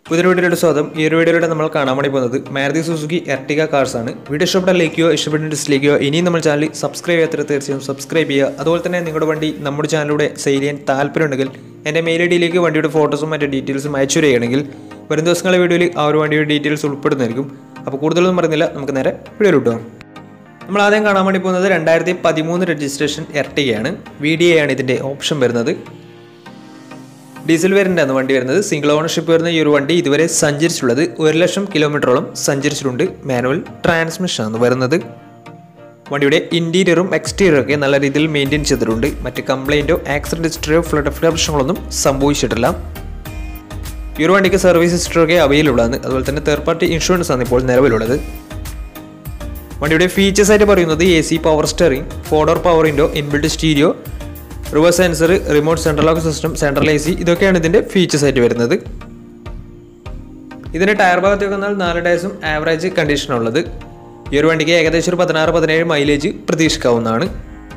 പുതിയ വീഡിയോയുടെ സ്വാഗതം ഈ ഒരു വീഡിയോയിലൂടെ നമ്മൾ കാണാൻ വേണ്ടി പോകുന്നത് മാരുതി സുസുക്കി എർട്ടിക കാർസ് ആണ് വീഡിയോ ഇഷ്ടപ്പെട്ടാൽ ലൈക്കോ ഇഷ്ടപ്പെട്ട ഡിസ്ലൈക്കോ ഇനിയും നമ്മൾ ചാനൽ സബ്സ്ക്രൈബ് ചെയ്യാത്ത തീർച്ചയായും സബ്സ്ക്രൈബ് ചെയ്യുക അതുപോലെ തന്നെ നിങ്ങളുടെ വണ്ടി നമ്മുടെ ചാനലിലൂടെ സെയിൽ ചെയ്യാൻ താല്പര്യമുണ്ടെങ്കിൽ എൻ്റെ മെയിൽ ഐ ഡിയിലേക്ക് വണ്ടിയുടെ ഫോട്ടോസും മറ്റു ഡീറ്റെയിൽസും അയച്ചു തരികയാണെങ്കിൽ വരും ദിവസങ്ങളെ വീഡിയോയിൽ ആ ഒരു വണ്ടിയുടെ ഡീറ്റെയിൽസ് ഉൾപ്പെടുന്നതായിരിക്കും അപ്പോൾ കൂടുതലൊന്നും പറയുന്നില്ല നമുക്ക് നേരെ വീഡിയോ കിട്ടുക നമ്മൾ ആദ്യം കാണാൻ വേണ്ടി പോകുന്നത് രണ്ടായിരത്തി പതിമൂന്ന് രജിസ്ട്രേഷൻ എർട്ടികയാണ് വി ഡി എ ആണ് ഇതിൻ്റെ ഓപ്ഷൻ വരുന്നത് ഡീസൽ വേരിയൻ്റാണ് വണ്ടി വരുന്നത് സിംഗിൾ ഓണർഷിപ്പ് വരുന്ന ഈ ഒരു വണ്ടി ഇതുവരെ സഞ്ചരിച്ചുള്ളത് ഒരു ലക്ഷം കിലോമീറ്ററോളം സഞ്ചരിച്ചിട്ടുണ്ട് മാനുവൽ ട്രാൻസ്മിഷൻ ആണ് വരുന്നത് വണ്ടിയുടെ ഇൻറ്റീരിയറും എക്സ്റ്റീരിയറും ഒക്കെ നല്ല രീതിയിൽ മെയിൻറ്റെയിൻ ചെയ്തിട്ടുണ്ട് മറ്റ് കംപ്ലൈൻറ്റോ ആക്സിഡൻറ്റ് ഹിസ്റ്ററിയോ ഫ്ലഡ് പ്രശ്നങ്ങളൊന്നും സംഭവിച്ചിട്ടില്ല ഈ ഒരു വണ്ടിക്ക് സർവീസ് ഹിസ്റ്ററി ഒക്കെ അവൈലബിൾ ആണ് അതുപോലെ തന്നെ തേർഡ് പാർട്ടി ഇൻഷുറൻസ് ആണ് ഇപ്പോൾ നിലവിലുള്ളത് വണ്ടിയുടെ ഫീച്ചേഴ്സ് ആയിട്ട് പറയുന്നത് A C power steering four door power window inbuilt stereo reverse sensor remote central lock system central A C ഇതൊക്കെയാണ് ഇതിൻ്റെ ഫീച്ചേഴ്സ് ആയിട്ട് വരുന്നത് ഇതിൻ്റെ ടയർ ഭാഗത്തേക്ക് വന്നാൽ നാല് ടയർസും ആവറേജ് കണ്ടീഷനുള്ളത് ഈ ഒരു വണ്ടിക്ക് ഏകദേശം ഒരു പതിനാറ് പതിനേഴ് മൈലേജ് പ്രതീക്ഷിക്കാവുന്നതാണ്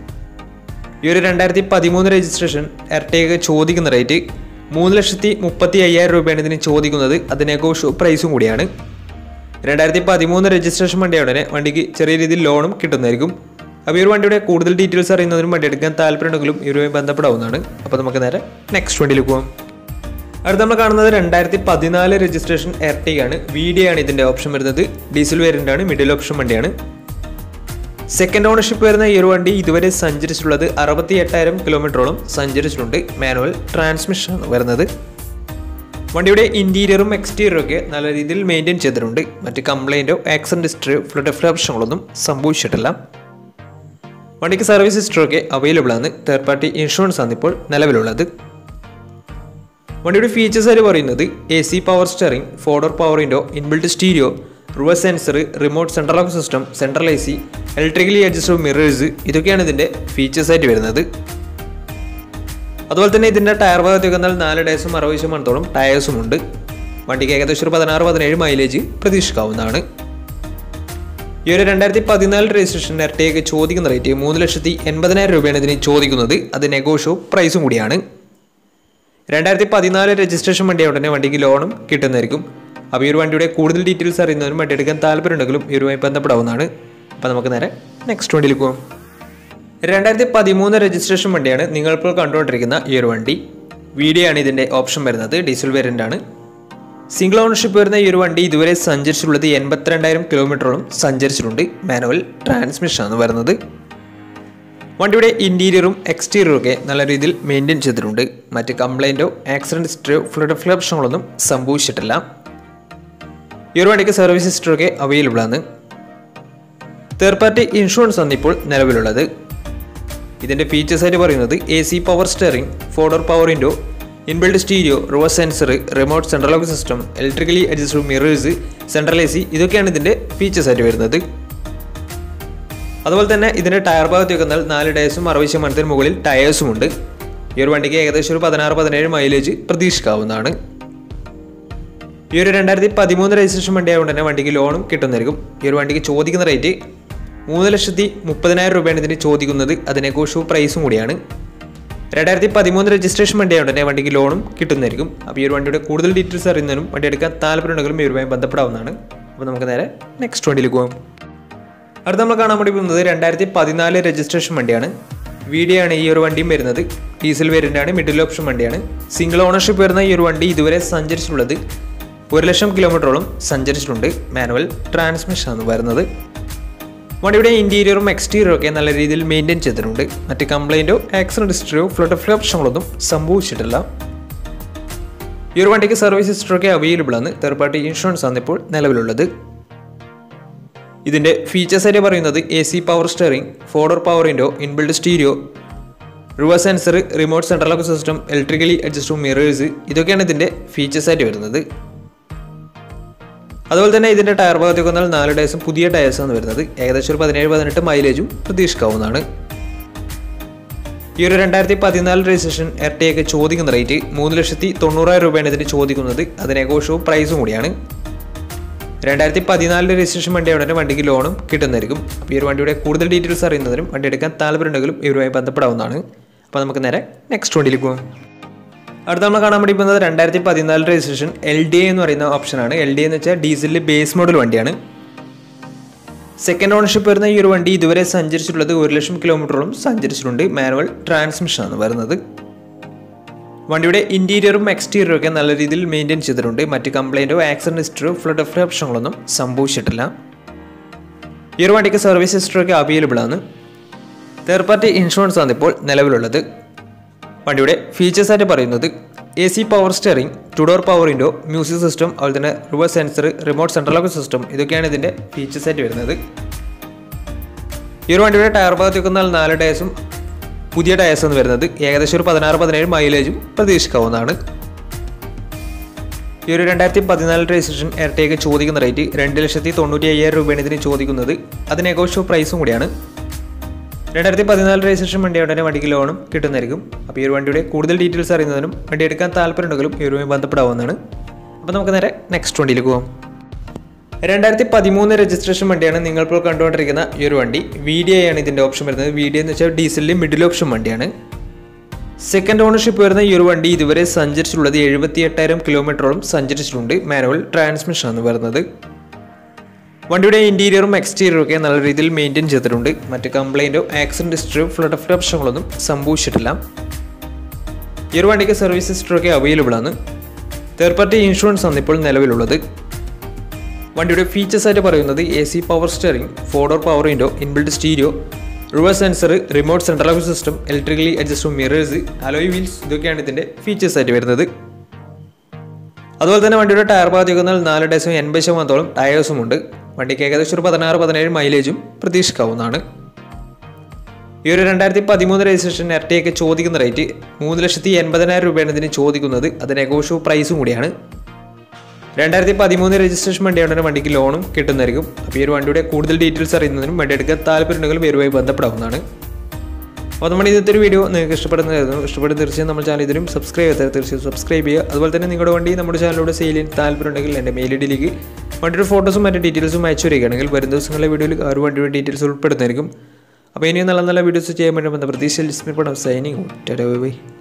ഈ ഒരു രണ്ടായിരത്തി പതിമൂന്ന് രജിസ്ട്രേഷൻ എർട്ടേക്ക് ചോദിക്കുന്ന റേറ്റ് മൂന്ന് ലക്ഷത്തി മുപ്പത്തി അയ്യായിരം രൂപയാണ് ഇതിന് ചോദിക്കുന്നത് അതിനേക്കോ ഷോ പ്രൈസും കൂടിയാണ് രണ്ടായിരത്തി പതിമൂന്ന് രജിസ്ട്രേഷൻ വണ്ടിയാണ് ഉടനെ വണ്ടിക്ക് ചെറിയ രീതിയിൽ ലോണും കിട്ടുന്നതായിരിക്കും അപ്പോൾ ഈ ഒരു വണ്ടിയുടെ കൂടുതൽ ഡീറ്റെയിൽസ് അറിയുന്നതിനും വണ്ടി എടുക്കാൻ താല്പര്യമുണ്ടെങ്കിലും ഇവരുമായി ബന്ധപ്പെടാവുന്നതാണ് അപ്പോൾ നമുക്ക് നേരെ നെക്സ്റ്റ് വണ്ടിയിലേക്ക് പോകാം അടുത്ത നമ്മൾ കാണുന്നത് രണ്ടായിരത്തി പതിനാല് രജിസ്ട്രേഷൻ എർട്ടിയാണ് വി ഡി ആണ് ഇതിൻ്റെ ഓപ്ഷൻ വരുന്നത് ഡീസൽ വേരിയൻ്റ് ആണ് മിഡിൽ ഓപ്ഷൻ വണ്ടിയാണ് സെക്കൻഡ് ഓണർഷിപ്പ് വരുന്ന ഈ ഒരു വണ്ടി ഇതുവരെ സഞ്ചരിച്ചിട്ടുള്ളത് അറുപത്തി എട്ടായിരം കിലോമീറ്ററോളം സഞ്ചരിച്ചിട്ടുണ്ട് മാനുവൽ ട്രാൻസ്മിഷൻ ആണ് വരുന്നത് വണ്ടിയുടെ ഇൻറ്റീരിയറും എക്സ്റ്റീരിയറും ഒക്കെ നല്ല രീതിയിൽ മെയിൻറ്റെയിൻ ചെയ്തിട്ടുണ്ട് മറ്റ് കംപ്ലൈൻറ്റോ ആക്സിഡൻറ്റ് ഹിസ്റ്ററിയോ ഫ്ലഡ് പ്രശ്നങ്ങളൊന്നും സംഭവിച്ചിട്ടില്ല വണ്ടിക്ക് സർവീസ് ഹിസ്റ്ററി ഒക്കെ അവൈലബിൾ ആണ് തേർഡ് പാർട്ടി ഇൻഷുറൻസ് ആണ് ഇപ്പോൾ നിലവിലുള്ളത് വണ്ടിയുടെ ഫീച്ചേഴ്സ് ആയിട്ട് പറയുന്നത് A C power steering four door power window inbuilt stereo reverse sensor remote central lock system central A C electrically adjustable mirrors ഇതൊക്കെയാണ് ഇതിൻ്റെ ഫീച്ചേഴ്സ് ആയിട്ട് വരുന്നത് അതുപോലെ തന്നെ ഇതിൻ്റെ ടയർ ഭാഗത്തേക്ക് വന്നാൽ നാല് ടയർസും അറുപത് ശതമാനത്തോളം ടയേഴ്സും ഉണ്ട് വണ്ടിക്ക് ഏകദേശം ഒരു പതിനാറ് പതിനേഴ് മൈലേജ് പ്രതീക്ഷിക്കാവുന്നതാണ് ഈ ഒരു രണ്ടായിരത്തി പതിനാല് രജിസ്ട്രേഷൻ ഇരട്ടിയൊക്കെ ചോദിക്കുന്ന റേറ്റ് മൂന്ന് ലക്ഷത്തി എൺപതിനായിരം രൂപയാണ് ഇതിന് ചോദിക്കുന്നത് അത് നെഗോഷോ പ്രൈസും കൂടിയാണ് രണ്ടായിരത്തി പതിനാല് രജിസ്ട്രേഷൻ വണ്ടിയായതുകൊണ്ട് തന്നെ വണ്ടിക്ക് ലോണും കിട്ടുന്നതായിരിക്കും അപ്പോൾ ഈ ഒരു വണ്ടിയുടെ കൂടുതൽ ഡീറ്റെയിൽസ് അറിയുന്നതിനും വണ്ടി എടുക്കാൻ താല്പര്യമുണ്ടെങ്കിലും ഇവരുമായി ബന്ധപ്പെടാവുന്നതാണ് അപ്പോൾ നമുക്ക് നേരെ നെക്സ്റ്റ് വണ്ടിയിലേക്ക് പോകാം രണ്ടായിരത്തി പതിമൂന്ന് രജിസ്ട്രേഷൻ വണ്ടിയാണ് നിങ്ങളിപ്പോൾ കണ്ടുകൊണ്ടിരിക്കുന്ന ഈ ഒരു വണ്ടി വീഡിയോ ആണ് ഇതിൻ്റെ ഓപ്ഷൻ വരുന്നത് ഡീസൽ വേരിയൻ്റ് ആണ് സിംഗിൾ ഓണർഷിപ്പ് വരുന്ന ഈ ഒരു വണ്ടി ഇതുവരെ സഞ്ചരിച്ചിട്ടുള്ളത് എൺപത്തിരണ്ടായിരം കിലോമീറ്ററോളം സഞ്ചരിച്ചിട്ടുണ്ട് മാനുവൽ ട്രാൻസ്മിഷൻ ആണ് വരുന്നത് വണ്ടിയുടെ ഇൻറ്റീരിയറും എക്സ്റ്റീരിയറും ഒക്കെ നല്ല രീതിയിൽ മെയിൻറ്റെയിൻ ചെയ്തിട്ടുണ്ട് മറ്റ് കംപ്ലൈൻറ്റോ ആക്സിഡൻറ്റ് ഹിസ്റ്ററിയോ ഫ്ലഡ് പ്രശ്നങ്ങളൊന്നും സംഭവിച്ചിട്ടില്ല ഈ ഒരു വണ്ടിക്ക് സർവീസ് ഹിസ്റ്ററി ഒക്കെ അവൈലബിൾ ആണ് തേർഡ് പാർട്ടി ഇൻഷുറൻസ് ആണ് ഇപ്പോൾ നിലവിലുള്ളത് ഇതിൻ്റെ ഫീച്ചേഴ്സ് ആയിട്ട് പറയുന്നത് A C power steering four door power window inbuilt stereo reverse sensor remote central lock system electrically adjustable mirrors central A C ഇതൊക്കെയാണ് ഇതിൻ്റെ ഫീച്ചേഴ്സ് ആയിട്ട് വരുന്നത് അതുപോലെ തന്നെ ഇതിൻ്റെ ടയർ ഭാഗത്തേക്ക് വന്നാൽ നാല് ടയേഴ്സും അറുപത് ശതമാനത്തിന് മുകളിൽ ടയേഴ്സും ഉണ്ട് ഈ ഒരു വണ്ടിക്ക് ഏകദേശം ഒരു പതിനാറ് പതിനേഴ് മൈലേജ് പ്രതീക്ഷിക്കാവുന്നതാണ് ഈ ഒരു രണ്ടായിരത്തി പതിമൂന്ന് രജിസ്ട്രേഷൻ വണ്ടി ആയതുകൊണ്ട് തന്നെ വണ്ടിക്ക് ലോണും കിട്ടുന്നതായിരിക്കും ഈ ഒരു വണ്ടിക്ക് ചോദിക്കുന്ന റേറ്റ് മൂന്ന് ലക്ഷത്തി മുപ്പതിനായിരം രൂപയാണ് ഇതിന് ചോദിക്കുന്നത് അതിനെക്കുറിച്ച് പ്രൈസും കൂടിയാണ് രണ്ടായിരത്തി പതിമൂന്ന് രജിസ്ട്രേഷൻ വണ്ടി ആയതുകൊണ്ട് തന്നെ വണ്ടിക്ക് ലോണും കിട്ടുന്നതായിരിക്കും അപ്പോൾ ഈ ഒരു വണ്ടിയുടെ കൂടുതൽ ഡീറ്റെയിൽസ് അറിയുന്നതിനും വണ്ടി എടുക്കാൻ താല്പര്യമുണ്ടെങ്കിലും ഇവരുമായി ബന്ധപ്പെടാവുന്നതാണ് അപ്പോൾ നമുക്ക് നേരെ നെക്സ്റ്റ് വണ്ടിയിൽ പോകാം അടുത്ത നമ്മൾ കാണാൻ വേണ്ടി പോകുന്നത് രണ്ടായിരത്തി പതിനാല് രജിസ്ട്രേഷൻ വണ്ടിയാണ് വീഡിയോ ആണ് ഈ ഒരു വണ്ടിയും വരുന്നത് ഡീസൽ വേരിയൻ്റ് ആണ് മിഡിൽ ഓപ്ഷൻ വണ്ടിയാണ് സിംഗിൾ ഓണർഷിപ്പ് വരുന്ന ഈ ഒരു വണ്ടി ഇതുവരെ സഞ്ചരിച്ചിട്ടുള്ളത് ഒരു ലക്ഷം കിലോമീറ്ററോളം സഞ്ചരിച്ചിട്ടുണ്ട് മാനുവൽ ട്രാൻസ്മിഷൻ ആണ് വരുന്നത് വണ്ടിയുടെ ഇൻറ്റീരിയറും എക്സ്റ്റീരിയറും ഒക്കെ നല്ല രീതിയിൽ മെയിൻറ്റെയിൻ ചെയ്തിട്ടുണ്ട് മറ്റ് കംപ്ലൈൻറ്റോ ആക്സിഡൻറ്റ് ഹിസ്റ്ററിയോ ഫ്ലഡ് പ്രശ്നങ്ങളൊന്നും സംഭവിച്ചിട്ടില്ല ഈ ഒരു വണ്ടിക്ക് സർവീസ് ഹിസ്റ്ററി ഒക്കെ അവൈലബിൾ ആണ് തേർഡ് പാർട്ടി ഇൻഷുറൻസ് ആണ് ഇപ്പോൾ നിലവിലുള്ളത് ഇതിൻ്റെ ഫീച്ചേഴ്സ് ആയിട്ട് പറയുന്നത് A C power steering four door power window inbuilt stereo reverse sensor remote central lock system electrically adjustable mirrors ഇതൊക്കെയാണ് ഇതിൻ്റെ ഫീച്ചേഴ്സ് ആയിട്ട് വരുന്നത് അതുപോലെ തന്നെ ഇതിൻ്റെ ടയർ ഭാഗത്തേക്ക് വന്നാൽ നാല് ടയേഴ്സും പുതിയ ടയേഴ്സാണ് വരുന്നത് ഏകദേശം ഒരു പതിനേഴ് പതിനെട്ട് മൈലേജും പ്രതീക്ഷിക്കാവുന്നതാണ് ഈ ഒരു രണ്ടായിരത്തി പതിനാല് രജിസ്ട്രേഷൻ എർട്ടിയൊക്കെ ചോദിക്കുന്ന റേറ്റ് മൂന്ന് ലക്ഷത്തി തൊണ്ണൂറായിരം രൂപയാണ് ഇതിന് ചോദിക്കുന്നത് അതിനെക്കുറിച്ചും പ്രൈസും കൂടിയാണ് രണ്ടായിരത്തി പതിനാലിലെ രജിസ്ട്രേഷൻ വണ്ടി ഉടനെ വണ്ടിക്ക് ലോണും കിട്ടുന്നതായിരിക്കും അപ്പോൾ ഈ ഒരു വണ്ടിയുടെ കൂടുതൽ ഡീറ്റെയിൽസ് അറിയുന്നതിനും വണ്ടി എടുക്കാൻ താല്പര്യമുണ്ടെങ്കിലും ഇവരുമായി ബന്ധപ്പെടാവുന്നതാണ് അപ്പോൾ നമുക്ക് നേരെ നെക്സ്റ്റ് വണ്ടിയിൽ പോകാം അടുത്ത നമ്മൾ കാണാൻ വേണ്ടി പോകുന്നത് രണ്ടായിരത്തി പതിനാല് രജിസ്ട്രേഷൻ എൽ ഡി എന്ന് പറയുന്ന ഓപ്ഷനാണ് എൽ ഡി എന്ന് വെച്ചാൽ ഡീസലിൽ ബേസ് മോഡൽ വണ്ടിയാണ് സെക്കൻഡ് ഓണർഷിപ്പ് വരുന്ന ഈ ഒരു വണ്ടി ഇതുവരെ സഞ്ചരിച്ചിട്ടുള്ളത് ഒരു ലക്ഷം കിലോമീറ്ററോളം സഞ്ചരിച്ചിട്ടുണ്ട് മാനുവൽ ട്രാൻസ്മിഷനാണ് വരുന്നത് വണ്ടിയുടെ ഇൻറ്റീരിയറും എക്സ്റ്റീരിയറും ഒക്കെ നല്ല രീതിയിൽ മെയിൻറ്റെയിൻ ചെയ്തിട്ടുണ്ട് മറ്റ് കംപ്ലൈൻറ്റോ ആക്സിഡൻറ്റ് ഹിസ്റ്ററിയോ ഫ്ലഡ് ഓഫ് പ്രശ്നങ്ങളൊന്നും സംഭവിച്ചിട്ടില്ല ഈ ഒരു വണ്ടിക്ക് സർവീസ് ഹിസ്റ്ററി ഒക്കെ അവൈലബിൾ ആണ് തേർഡ് പാർട്ടി ഇൻഷുറൻസ് ആണ് ഇപ്പോൾ നിലവിലുള്ളത് വണ്ടിയുടെ ഫീച്ചേഴ്സ് ആയിട്ട് പറയുന്നത് A C power steering two door power window music system അതുപോലെ തന്നെ reverse sensor remote central lock system ഇതൊക്കെയാണ് ഇതിൻ്റെ ഫീച്ചേഴ്സ് ആയിട്ട് വരുന്നത് ഈ ഒരു വണ്ടിയുടെ ടയർ ഭാഗത്ത് വെക്കുന്ന നാല് ടയേഴ്സും പുതിയ ടയേഴ്സ് എന്ന് വരുന്നത് ഏകദേശം ഒരു പതിനാറ് പതിനേഴ് മൈലേജും പ്രതീക്ഷിക്കാവുന്നതാണ് ഈ ഒരു രണ്ടായിരത്തി പതിനാല് രജിസ്ട്രേഷൻ ഇരട്ടയൊക്കെ ചോദിക്കുന്ന റേറ്റ് രണ്ട് ലക്ഷത്തി തൊണ്ണൂറ്റി അയ്യായിരം രൂപയാണ് ഇതിന് ചോദിക്കുന്നത് അതിന് ഏകോശോ പ്രൈസും കൂടിയാണ് രണ്ടായിരത്തി പതിനാല് രജിസ്ട്രേഷൻ വണ്ടിയുടെ തന്നെ വണ്ടിക്ക് ലോണും കിട്ടുന്നതായിരിക്കും അപ്പോൾ ഈ ഒരു വണ്ടിയുടെ കൂടുതൽ ഡീറ്റെയിൽസ് അറിയുന്നതിനും വണ്ടി എടുക്കാൻ താല്പര്യമുണ്ടെങ്കിലും ഈ ഒരുമായി ബന്ധപ്പെടാവുന്നതാണ് അപ്പോൾ നമുക്ക് നേരെ നെക്സ്റ്റ് വണ്ടിയിലേക്ക് പോകാം രണ്ടായിരത്തി പതിമൂന്ന് രജിസ്ട്രേഷൻ വണ്ടിയാണ് നിങ്ങളിപ്പോൾ കണ്ടുകൊണ്ടിരിക്കുന്ന ഈ ഒരു വണ്ടി വി ഡി ഐ ആണ് ഇതിൻ്റെ ഓപ്ഷൻ വരുന്നത് വി ഡി എന്ന് വെച്ചാൽ ഡീസലിൽ മിഡിൽ ഓപ്ഷൻ വണ്ടിയാണ് സെക്കൻഡ് ഓണർഷിപ്പ് വരുന്ന ഈ ഒരു വണ്ടി ഇതുവരെ സഞ്ചരിച്ചിട്ടുള്ളത് എഴുപത്തി എട്ടായിരം കിലോമീറ്ററോളം സഞ്ചരിച്ചിട്ടുണ്ട് മാനുവൽ ട്രാൻസ്മിഷൻ ആണ് വരുന്നത് വണ്ടിയുടെ ഇൻറ്റീരിയറും എക്സ്റ്റീരിയറും ഒക്കെ നല്ല രീതിയിൽ മെയിൻറ്റെയിൻ ചെയ്തിട്ടുണ്ട് മറ്റ് കംപ്ലൈൻറ്റോ ആക്സിഡൻറ്റ് ഹിസ്റ്ററിയോ ഫ്ലഡ് ഓഫ് പ്രശ്നങ്ങളൊന്നും സംഭവിച്ചിട്ടില്ല ഈ ഒരു വണ്ടിക്ക് സർവീസ് ഹിസ്റ്ററി ഒക്കെ അവൈലബിൾ ആണ് തേർഡ് പാർട്ടി ഇൻഷുറൻസ് ആണ് ഇപ്പോൾ നിലവിലുള്ളത് വണ്ടിയുടെ ഫീച്ചേഴ്സ് ആയിട്ട് പറയുന്നത് A C power steering four door power window inbuilt stereo reverse sensor remote central lock system electrically adjust mirrors alloy wheels ഇതൊക്കെയാണ് ഇതിൻ്റെ ഫീച്ചേഴ്സ് ആയിട്ട് വരുന്നത് അതുപോലെ തന്നെ വണ്ടിയുടെ ടയർ ഭാഗത്തേക്കുന്നാൽ നാല് ഡേസും എൺപത് ശതമാനത്തോളം ടയേഴ്സും ഉണ്ട് വണ്ടിക്ക് ഏകദേശം ഒരു പതിനാറ് പതിനേഴ് മൈലേജും പ്രതീക്ഷിക്കാവുന്നതാണ് ഈ ഒരു രണ്ടായിരത്തി പതിമൂന്ന് രജിസ്ട്രേഷൻ ഇരട്ടിയൊക്കെ ചോദിക്കുന്ന റേറ്റ് മൂന്ന് ലക്ഷത്തി എൺപതിനായിരം രൂപയാണ് ഇതിന് ചോദിക്കുന്നത് അതിന് ഏകോശവും പ്രൈസും കൂടിയാണ് രണ്ടായിരത്തി പതിമൂന്ന് രജിസ്ട്രേഷൻ വണ്ടിയാണ് വണ്ടിക്ക് ലോണും കിട്ടുന്നതായിരിക്കും അപ്പോൾ ഈ ഒരു വണ്ടിയുടെ കൂടുതൽ ഡീറ്റെയിൽസ് അറിയുന്നതിനും വണ്ടി എടുക്കാൻ താല്പര്യമുണ്ടെങ്കിലും ഇവരുമായി ബന്ധപ്പെടാവുന്നതാണ് അപ്പോൾ നമ്മുടെ ഇന്നത്തെ ഒരു വീഡിയോ നിങ്ങൾക്ക് ഇഷ്ടപ്പെടുന്നതായിരുന്നു ഇഷ്ടപ്പെടുന്ന തീർച്ചയായും നമ്മുടെ ചാനൽ ഇതിലും സബ്സ്ക്രൈബ് ചെയ്താൽ തീർച്ചയായും സബ്സ്ക്രൈബ് ചെയ്യുക അതുപോലെ തന്നെ നിങ്ങളുടെ വണ്ടി നമ്മുടെ ചാനലിലൂടെ സെയിൽ ചെയ്യാൻ താല്പര്യമുണ്ടെങ്കിൽ എൻ്റെ മെയിൽ ഐ ഡിയിലേക്ക് വണ്ടിയുടെ ഫോട്ടോസും മറ്റു ഡീറ്റെയിൽസും അയച്ചു വരികയാണെങ്കിൽ വരും ദിവസങ്ങളിലെ വീഡിയോയിൽ ആ ഒരു വണ്ടിയുടെ ഡീറ്റെയിൽസ് ഉൾപ്പെടുന്നതായിരിക്കും അപ്പോൾ ഇനിയും നല്ല നല്ല വീഡിയോസ് ചെയ്യാൻ വേണ്ടി വന്ന പ്രതീക്ഷയിൽ സൈനിങ് ബൈ